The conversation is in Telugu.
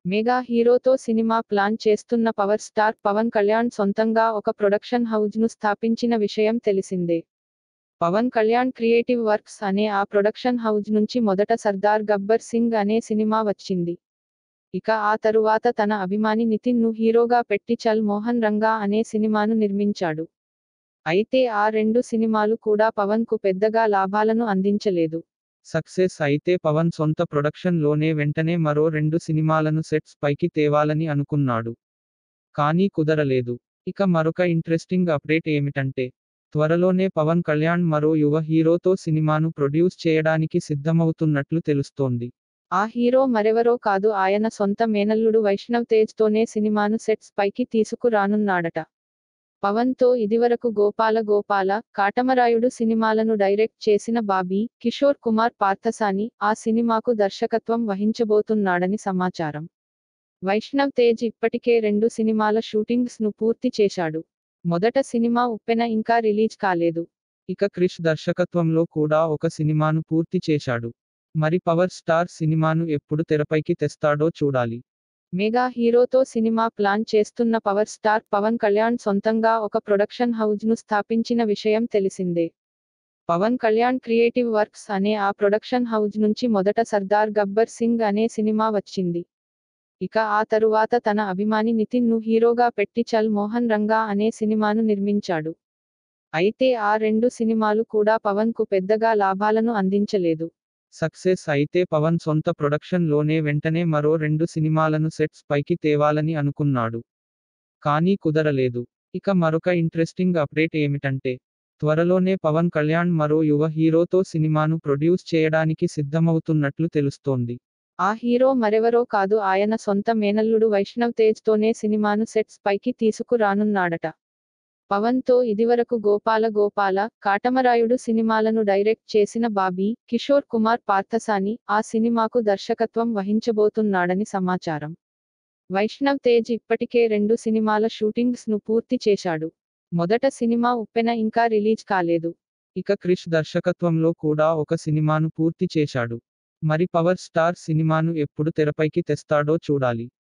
మెగా హీరోతో సినిమా ప్లాన్ చేస్తున్న పవర్ స్టార్ పవన్ కళ్యాణ్ సొంతంగా ఒక ప్రొడక్షన్ హౌజ్ ను స్థాపించిన విషయం తెలిసిందే పవన్ కళ్యాణ్ క్రియేటివ్ వర్క్స్ అనే ఆ ప్రొడక్షన్ హౌజ్ నుంచి మొదట సర్దార్ గబ్బర్ సింగ్ అనే సినిమా వచ్చింది ఇక ఆ తరువాత తన అభిమాని నితిన్ ను హీరోగా పెట్టి చల్ మోహన్ రంగా అనే సినిమాను నిర్మించాడు అయితే ఆ రెండు సినిమాలు కూడా పవన్ కు పెద్దగా లాభాలను అందించలేదు సక్సెస్ అయితే పవన్ సొంత ప్రొడక్షన్ లోనే వెంటనే మరో రెండు సినిమాలను సెట్స్ పైకి తేవాలని అనుకున్నాడు కానీ కుదరలేదు ఇక మరొక ఇంట్రెస్టింగ్ అప్డేట్ ఏమిటంటే త్వరలోనే పవన్ కళ్యాణ్ మరో యువ హీరోతో సినిమాను ప్రొడ్యూస్ చేయడానికి సిద్ధమవుతున్నట్లు తెలుస్తోంది ఆ హీరో మరెవరో కాదు ఆయన సొంత మేనల్లుడు వైష్ణవ్ తేజ్ తోనే సినిమాను సెట్స్ పైకి తీసుకురానున్నాడట పవన్ తో ఇదివరకు గోపాల గోపాల కాటమరాయుడు సినిమాలను డైరెక్ట్ చేసిన బాబీ కిషోర్ కుమార్ పార్థసాని ఆ సినిమాకు దర్శకత్వం వహించబోతున్నాడని సమాచారం వైష్ణవ్ తేజ్ ఇప్పటికే రెండు సినిమాల షూటింగ్స్ ను పూర్తి చేశాడు మొదట సినిమా ఉప్పెన ఇంకా రిలీజ్ కాలేదు ఇక క్రిష్ దర్శకత్వంలో కూడా ఒక సినిమాను పూర్తి చేశాడు మరి పవర్ స్టార్ సినిమాను ఎప్పుడు తెరపైకి తెస్తాడో చూడాలి మెగా హీరోతో సినిమా ప్లాన్ చేస్తున్న పవర్ స్టార్ పవన్ కళ్యాణ్ సొంతంగా ఒక ప్రొడక్షన్ హౌజ్ ను స్థాపించిన విషయం తెలిసిందే పవన్ కళ్యాణ్ క్రియేటివ్ వర్క్స్ అనే ఆ ప్రొడక్షన్ హౌజ్ నుంచి మొదట సర్దార్ గబ్బర్ సింగ్ అనే సినిమా వచ్చింది ఇక ఆ తరువాత తన అభిమాని నితిన్ ను హీరోగా పెట్టి చల్ మోహన్ రంగా అనే సినిమాను నిర్మించాడు అయితే ఆ రెండు సినిమాలు కూడా పవన్ కు పెద్దగా లాభాలను అందించలేదు సక్సెస్ అయితే పవన్ సొంత ప్రొడక్షన్ లోనే వెంటనే మరో రెండు సినిమాలను సెట్స్ పైకి తేవాలని అనుకున్నాడు కానీ కుదరలేదు ఇక మరొక ఇంట్రెస్టింగ్ అప్డేట్ ఏమిటంటే త్వరలోనే పవన్ కళ్యాణ్ మరో యువ హీరోతో సినిమాను ప్రొడ్యూస్ చేయడానికి సిద్ధమవుతున్నట్లు తెలుస్తోంది ఆ హీరో మరెవరో కాదు ఆయన సొంత మేనల్లుడు వైష్ణవ్ తేజ్ తోనే సినిమాను సెట్స్ పైకి తీసుకురానున్నాడట పవన్ తో ఇదివరకు గోపాల గోపాల కాటమరాయుడు సినిమాలను డైరెక్ట్ చేసిన బాబీ కిషోర్ కుమార్ పార్థసాని ఆ సినిమాకు దర్శకత్వం వహించబోతున్నాడని సమాచారం వైష్ణవ్ తేజ్ ఇప్పటికే రెండు సినిమాల షూటింగ్స్ ను పూర్తి చేశాడు మొదట సినిమా ఉప్పెన ఇంకా రిలీజ్ కాలేదు ఇక క్రిష్ దర్శకత్వంలో కూడా ఒక సినిమాను పూర్తి చేశాడు మరి పవర్ స్టార్ సినిమాను ఎప్పుడు తెరపైకి తెస్తాడో చూడాలి